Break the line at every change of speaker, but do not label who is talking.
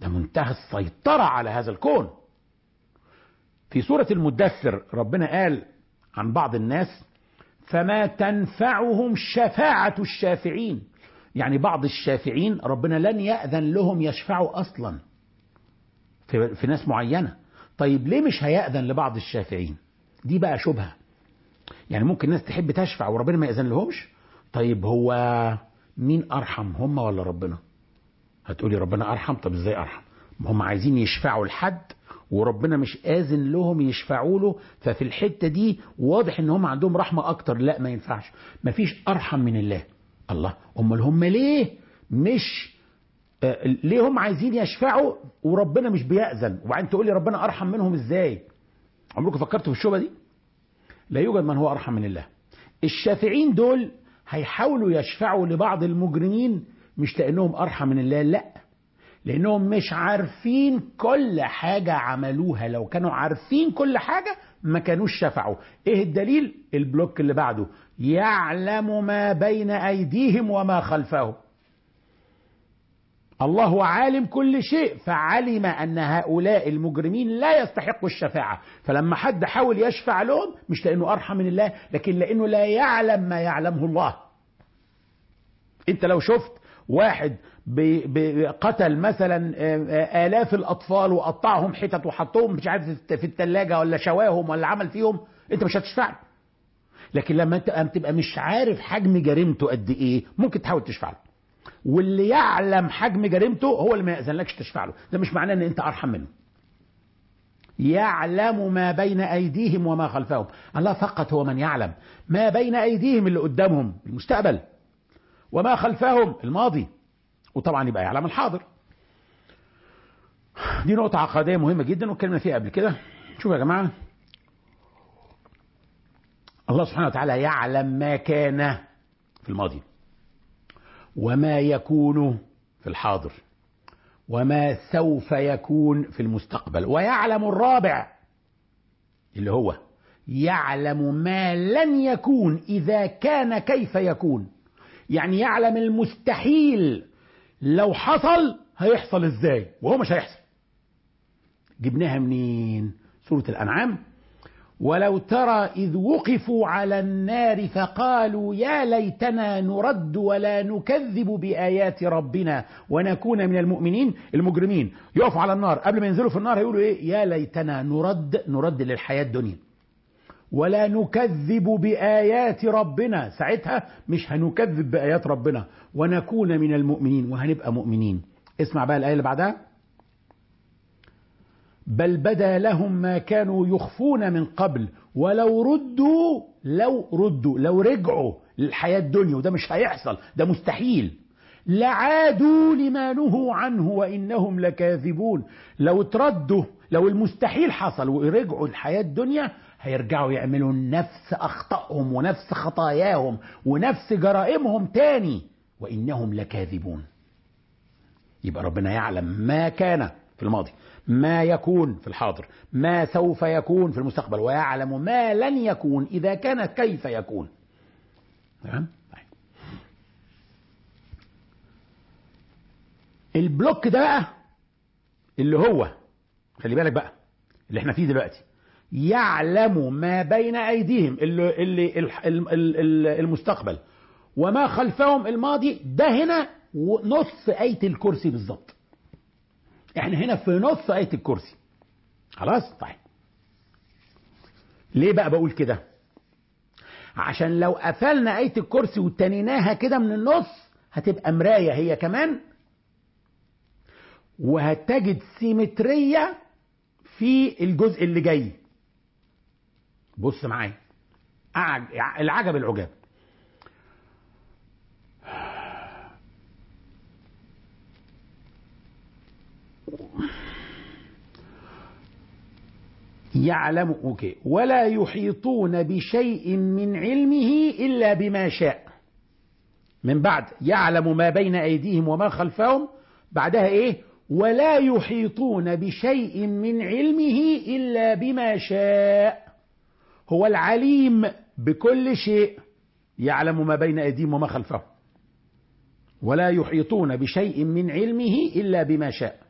ده منتهى السيطرة على هذا الكون في سورة المدثر ربنا قال عن بعض الناس فما تنفعهم شفاعة الشافعين يعني بعض الشافعين ربنا لن يأذن لهم يشفعوا أصلا في, في ناس معينة طيب ليه مش هيأذن لبعض الشافعين دي بقى شبهة يعني ممكن ناس تحب تشفع وربنا ما يأذن لهمش طيب هو مين أرحم هم ولا ربنا هتقولي ربنا أرحم طب إزاي أرحم هم عايزين يشفعوا لحد وربنا مش آذن لهم يشفعوا له ففي الحتة دي واضح ان هم عندهم رحمة اكتر لا ما ينفعش مفيش ارحم من الله الله امال هم ليه مش آه ليه هم عايزين يشفعوا وربنا مش بيأذن وبعدين تقول لي ربنا ارحم منهم ازاي عمركم فكرتوا في الشبهه دي لا يوجد من هو ارحم من الله الشافعين دول هيحاولوا يشفعوا لبعض المجرمين مش لانهم ارحم من الله لا لانهم مش عارفين كل حاجه عملوها لو كانوا عارفين كل حاجه ما كانوش شفعوا ايه الدليل البلوك اللي بعده يعلم ما بين ايديهم وما خلفهم الله عالم كل شيء فعلم ان هؤلاء المجرمين لا يستحقوا الشفاعه فلما حد حاول يشفع لهم مش لانه ارحم من الله لكن لانه لا يعلم ما يعلمه الله انت لو شفت واحد قتل مثلا آلاف الأطفال وقطعهم حتت وحطهم مش عارف في الثلاجة ولا شواهم ولا عمل فيهم أنت مش هتشفع له لكن لما أنت تبقى مش عارف حجم جريمته قد إيه ممكن تحاول تشفع له واللي يعلم حجم جريمته هو اللي ما يأذنلكش تشفع له ده مش معناه ان انت ارحم منه يعلم ما بين ايديهم وما خلفهم الله فقط هو من يعلم ما بين ايديهم اللي قدامهم المستقبل وما خلفهم الماضي وطبعا يبقى يعلم الحاضر دي نقطة عقدية مهمة جدا واتكلمنا فيها قبل كده شوفوا يا جماعة الله سبحانه وتعالى يعلم ما كان في الماضي وما يكون في الحاضر وما سوف يكون في المستقبل ويعلم الرابع اللي هو يعلم ما لن يكون إذا كان كيف يكون يعني يعلم المستحيل لو حصل هيحصل ازاي وهو مش هيحصل جبناها منين سورة الأنعام ولو ترى إذ وقفوا على النار فقالوا يا ليتنا نرد ولا نكذب بآيات ربنا ونكون من المؤمنين المجرمين يقفوا على النار قبل ما ينزلوا في النار هيقولوا إيه يا ليتنا نرد نرد للحياة الدنيا ولا نكذب بآيات ربنا ساعتها مش هنكذب بآيات ربنا ونكون من المؤمنين وهنبقى مؤمنين اسمع بقى الآية اللي بعدها بل بدا لهم ما كانوا يخفون من قبل ولو ردوا لو ردوا لو رجعوا للحياة الدنيا وده مش هيحصل ده مستحيل لعادوا لما نهوا عنه وإنهم لكاذبون لو تردوا لو المستحيل حصل ورجعوا الحياة الدنيا هيرجعوا يعملوا نفس أخطائهم ونفس خطاياهم ونفس جرائمهم تاني وإنهم لكاذبون يبقى ربنا يعلم ما كان في الماضي ما يكون في الحاضر ما سوف يكون في المستقبل ويعلم ما لن يكون إذا كان كيف يكون تمام البلوك ده بقى اللي هو خلي بالك بقى اللي احنا فيه دلوقتي يعلم ما بين ايديهم اللي, اللي المستقبل وما خلفهم الماضي ده هنا نص آية الكرسي بالظبط احنا هنا في نص آية الكرسي خلاص طيب ليه بقى بقول كده عشان لو قفلنا آية الكرسي وتنيناها كده من النص هتبقى مراية هي كمان وهتجد سيمترية في الجزء اللي جاي بص معايا العجب العجاب يعلم اوكي ولا يحيطون بشيء من علمه الا بما شاء من بعد يعلم ما بين ايديهم وما خلفهم بعدها ايه ولا يحيطون بشيء من علمه الا بما شاء هو العليم بكل شيء يعلم ما بين ايديهم وما خلفهم ولا يحيطون بشيء من علمه الا بما شاء